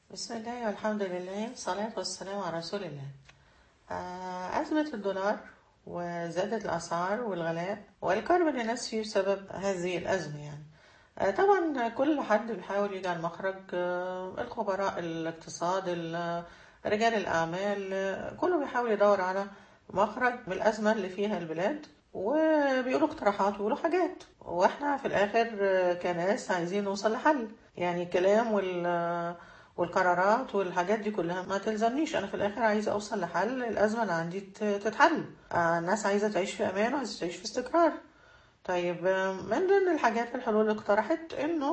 بسم الله والحمد لله والصلاة والسلام على رسول الله آه، أزمة الدولار وزيادة الأسعار والغلاء والكرب اللي الناس فيه بسبب هذه الأزمة يعني آه، طبعا كل حد بيحاول يجعل مخرج آه، الخبراء الاقتصاد ال- رجال الأعمال آه، كله بيحاول يدور على مخرج من الأزمة اللي فيها البلاد وبيقولوا اقتراحات ويقولوا حاجات واحنا في الآخر آه، كناس عايزين نوصل لحل يعني الكلام وال والقرارات والحاجات دي كلها ما تلزمنيش انا في الاخر عايزه اوصل لحل الازمه اللي عندي ت- تتحل آه، الناس عايزه تعيش في امان وعايزه تعيش في استقرار طيب آه، من ضمن الحاجات الحلول اللي اقترحت انه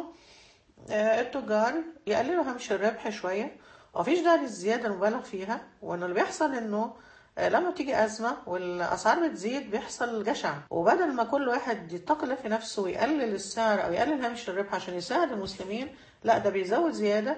آه، التجار يقللوا هامش الربح شويه ومفيش داعي للزياده المبالغ فيها وانه اللي بيحصل انه آه، لما بتيجي أزمة والأسعار بتزيد بيحصل جشع وبدل ما كل واحد يتقل في نفسه ويقلل السعر أو يقلل هامش الربح عشان يساعد المسلمين لا ده بيزود زيادة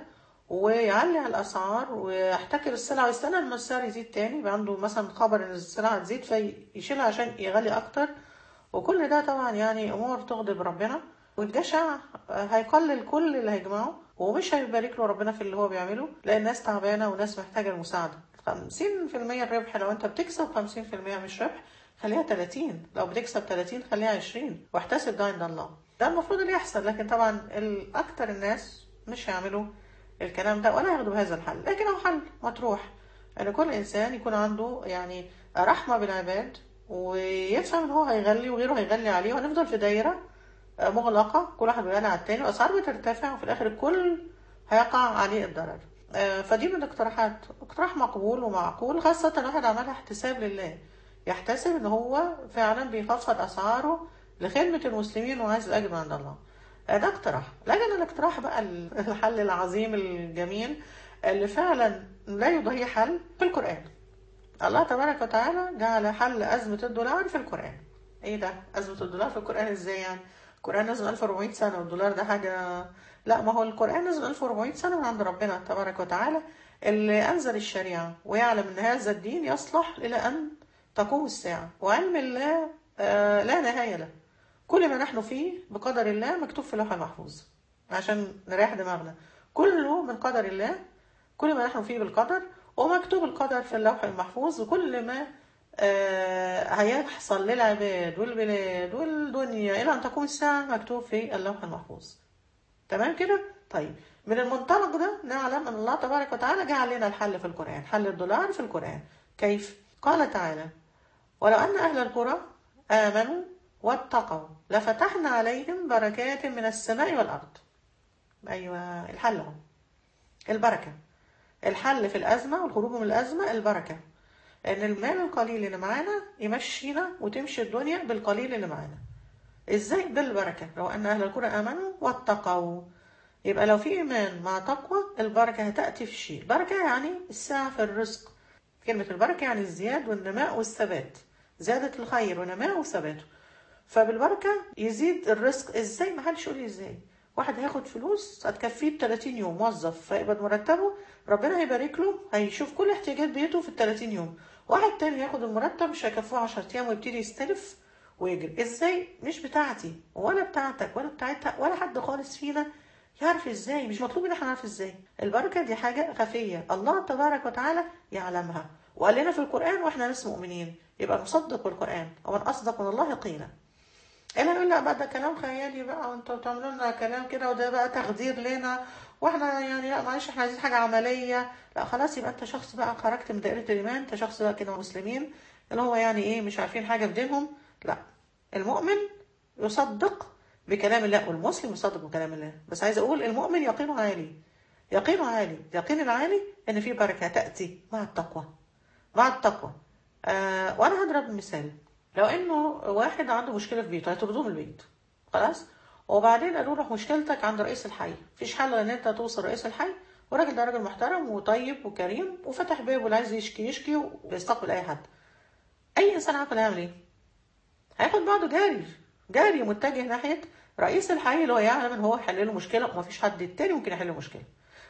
ويعلي على الأسعار ويحتكر السلع ويستنى لما السعر يزيد تاني يبقى عنده مثلا خبر إن السلع هتزيد فيشيلها عشان يغلي أكتر وكل ده طبعا يعني أمور تغضب ربنا والجشع هيقلل كل اللي هيجمعه ومش هيبارك له ربنا في اللي هو بيعمله لأن الناس تعبانة وناس محتاجة المساعدة خمسين في المية الربح لو أنت بتكسب خمسين في المية مش ربح خليها تلاتين لو بتكسب تلاتين خليها عشرين واحتسب ده عند الله ده المفروض اللي يحصل لكن طبعا الأكتر الناس مش هيعملوا الكلام ده ولا ياخدوا بهذا الحل لكن هو حل مطروح ان كل انسان يكون عنده يعني رحمه بالعباد ويفهم ان هو هيغلي وغيره هيغلي عليه وهنفضل في دايره آه، مغلقه كل واحد بيغلي على التاني والاسعار بترتفع وفي الاخر الكل هيقع عليه الضرر آه، فدي من الاقتراحات اقتراح مقبول ومعقول خاصه واحد عملها احتساب لله يحتسب ان هو فعلا بيخفض اسعاره لخدمه المسلمين وعايز الاجر عند الله آه، ده اقتراح لكن الاقتراح بقى ال- الحل العظيم الجميل اللي فعلا لا يضاهي حل في القرآن الله تبارك وتعالى جعل حل أزمة الدولار في القرآن ايه ده أزمة الدولار في القرآن ازاي يعني القرآن نزل 1400 سنة والدولار ده حاجة لا ما هو القرآن نزل 1400 سنة من عند ربنا تبارك وتعالى اللي أنزل الشريعة ويعلم أن هذا الدين يصلح إلى أن تقوم الساعة وعلم الله آه، لا نهاية له كل ما نحن فيه بقدر الله مكتوب في اللوح المحفوظ عشان نريح دماغنا كله من قدر الله كل ما نحن فيه بالقدر ومكتوب القدر في اللوح المحفوظ وكل ما آه، هيحصل للعباد والبلاد والدنيا إلى أن تقوم الساعة مكتوب في اللوح المحفوظ تمام كده طيب من المنطلق ده نعلم أن الله تبارك وتعالى جعل لنا الحل في القرآن حل الدولار في القرآن كيف قال تعالى ولو أن أهل القرى آمنوا واتقوا لفتحنا عليهم بركات من السماء والأرض أيوة الحل اهو البركة الحل في الأزمة والخروج من الأزمة البركة إن المال القليل اللي معانا يمشينا وتمشي الدنيا بالقليل اللي معانا إزاي بالبركة لو أن أهل القرى آمنوا واتقوا يبقى لو في إيمان مع تقوى البركة هتأتي في الشيء البركة يعني السعة في الرزق كلمة البركة يعني الزياد والنماء والثبات زيادة الخير ونماء وثباته فبالبركة يزيد الرزق ازاي ما حدش يقول لي ازاي واحد هياخد فلوس هتكفيه ب 30 يوم موظف فيقبض مرتبه ربنا هيبارك له هيشوف كل احتياجات بيته في ال 30 يوم واحد تاني هياخد المرتب مش هيكفوه 10 ايام ويبتدي يستلف ويجري ازاي مش بتاعتي ولا بتاعتك ولا بتاعتها ولا حد خالص فينا يعرف ازاي مش مطلوب ان احنا نعرف ازاي البركه دي حاجه خفيه الله تبارك وتعالى يعلمها وقال لنا في القران واحنا ناس مؤمنين يبقى نصدق بالقران ومن اصدق من الله قيلا الا يقول لا بقى ده كلام خيالي بقى وانتوا بتعملوا لنا كلام كده وده بقى تخدير لنا واحنا يعني لا معلش احنا عايزين حاجه عمليه لا خلاص يبقى انت شخص بقى خرجت من دائره الايمان انت شخص بقى كده مسلمين اللي هو يعني ايه مش عارفين حاجه في دينهم لا المؤمن يصدق بكلام الله والمسلم يصدق بكلام الله بس عايز اقول المؤمن يقينه عالي يقينه عالي يقين العالي ان في بركه تاتي مع التقوى مع التقوى آه وانا هضرب مثال لو انه واحد عنده مشكله في بيته هيطردوه من البيت خلاص وبعدين قالوا له مشكلتك عند رئيس الحي مفيش حل ان انت توصل رئيس الحي والراجل ده راجل محترم وطيب وكريم وفتح بابه اللي عايز يشكي يشكي وبيستقبل اي حد اي انسان عاقل هيعمل ايه هياخد بعضه جاري جاري متجه ناحيه رئيس الحي اللي هو يعلم ان هو يحل له مشكله ومفيش حد تاني ممكن يحل له مشكله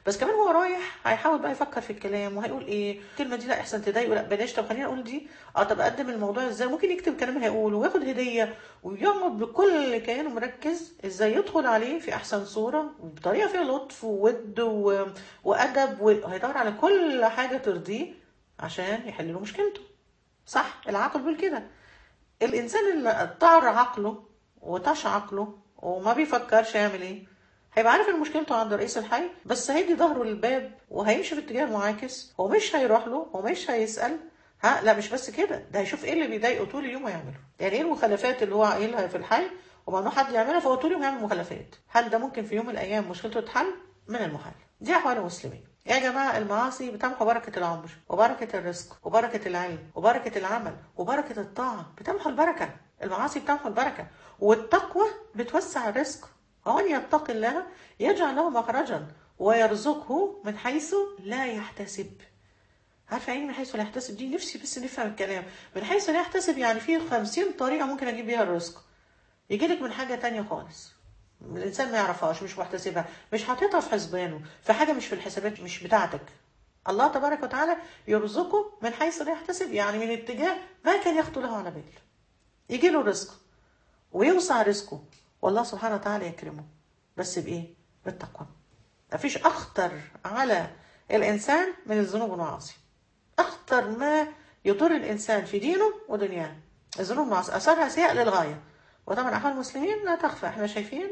بس كمان هو رايح هيحاول بقى يفكر في الكلام وهيقول ايه الكلمه دي لا احسن تضايقه لا بلاش طب خلينا اقول دي اه طب اقدم الموضوع ازاي ممكن يكتب الكلام اللي هيقوله وياخد هديه ويقعد بكل كيانه مركز ازاي يدخل عليه في احسن صوره وبطريقه فيها لطف وود و... وادب وهيدور على كل حاجه ترضيه عشان يحل له مشكلته صح العقل بيقول كده الانسان اللي طار عقله وطش عقله وما بيفكرش يعمل ايه هيبقى عارف ان مشكلته عند رئيس الحي بس هيدي ظهره للباب وهيمشي في اتجاه معاكس ومش هيروح له ومش هيسال ها لا مش بس كده ده هيشوف ايه اللي بيضايقه طول اليوم ويعمله يعني ايه المخالفات اللي هو قايلها في الحي وممنوع حد يعملها فهو طول اليوم هيعمل مخالفات هل ده ممكن في يوم من الايام مشكلته تتحل من المحال دي احوال المسلمين يا جماعة المعاصي بتمحو بركة العمر وبركة الرزق وبركة العلم وبركة العمل وبركة الطاعة بتمحو البركة المعاصي بتمحو البركة والتقوى بتوسع الرزق ومن يتق الله يجعل له مخرجا ويرزقه من حيث لا يحتسب عارفه يعني من حيث لا يحتسب دي نفسي بس نفهم الكلام من حيث لا يحتسب يعني في خمسين طريقة ممكن أجيب بيها الرزق يجيلك من حاجة تانية خالص الإنسان ما يعرفهاش مش محتسبها مش حاططها في حسبانه في حاجة مش في الحسابات مش بتاعتك الله تبارك وتعالى يرزقه من حيث لا يحتسب يعني من اتجاه ما كان يخطو له على بال يجي له رزق ويوسع رزقه والله سبحانه وتعالى يكرمه بس بإيه؟ بالتقوى مفيش أخطر على الإنسان من الذنوب والمعاصي أخطر ما يضر الإنسان في دينه ودنياه الذنوب والمعاصي أثرها سيئة للغاية وطبعا أحوال المسلمين لا تخفى احنا شايفين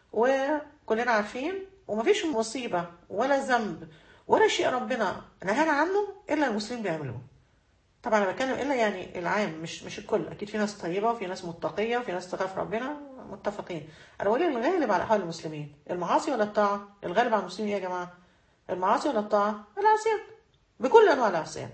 وكلنا عارفين ومفيش مصيبة ولا ذنب ولا شيء ربنا نهانا عنه إلا المسلمين بيعملوه طبعا انا بتكلم الا يعني العام مش مش الكل اكيد في ناس طيبه وفي ناس متقيه وفي ناس تخاف ربنا متفقين انا بقول الغالب على احوال المسلمين المعاصي ولا الطاعه الغالب على المسلمين ايه يا جماعه المعاصي ولا الطاعه العصيان بكل انواع العصيان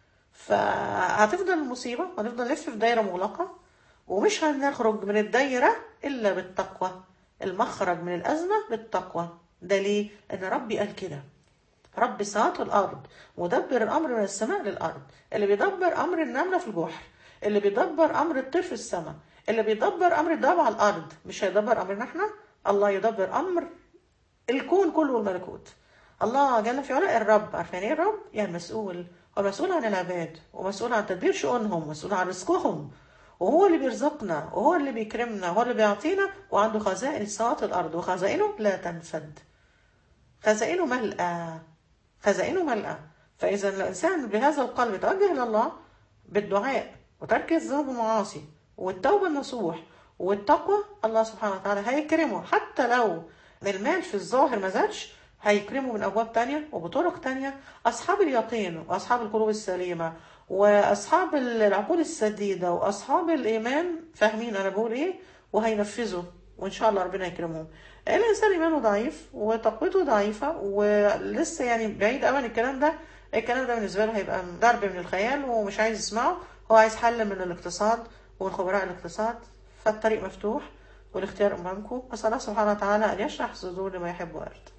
فهتفضل المصيبه وهنفضل نلف في دايره مغلقه ومش هنخرج من الدايره الا بالتقوى المخرج من الازمه بالتقوى ده ليه ان ربي قال كده رب السماوات والأرض مدبر الأمر من السماء للأرض اللي بيدبر أمر النملة في الجحر اللي بيدبر أمر الطير في السماء اللي بيدبر أمر الدابة على الأرض مش هيدبر أمرنا احنا الله يدبر أمر الكون كله والملكوت الله جل في علاء الرب عارفين ايه الرب؟ يعني مسؤول هو مسؤول عن العباد ومسؤول عن تدبير شؤونهم ومسؤول عن رزقهم وهو اللي بيرزقنا وهو اللي بيكرمنا وهو اللي بيعطينا وعنده خزائن السماوات والأرض وخزائنه لا تنفد خزائنه ملأى خزائنه ملأى فإذا الإنسان بهذا القلب يتوجه إلى الله بالدعاء وترك الذنوب والمعاصي والتوبة النصوح والتقوى الله سبحانه وتعالى هيكرمه حتى لو المال في الظاهر ما زادش هيكرمه من أبواب تانية وبطرق تانية أصحاب اليقين وأصحاب القلوب السليمة وأصحاب العقول السديدة وأصحاب الإيمان فاهمين أنا بقول إيه وهينفذوا وإن شاء الله ربنا يكرمهم الإنسان إيمانه ضعيف وتقوته ضعيفة ولسه يعني بعيد أوي عن الكلام ده الكلام ده بالنسبة له هيبقى ضرب من الخيال ومش عايز يسمعه هو عايز حل من الاقتصاد ومن خبراء الاقتصاد فالطريق مفتوح والاختيار أمامكم أسأل الله سبحانه وتعالى أن يشرح صدور لما يحب ويرضى